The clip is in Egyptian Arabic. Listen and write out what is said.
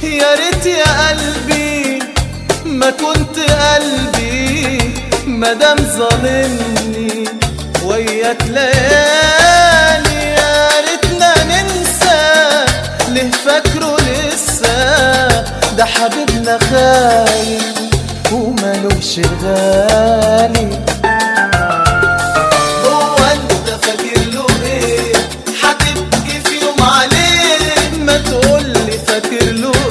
يا ريت يا قلبي ما كنت قلبي مادام ظالمني وياك ليالي يا ريتنا ننسى ليه فاكره لسه ده حبيبنا خاين ومالوش غالي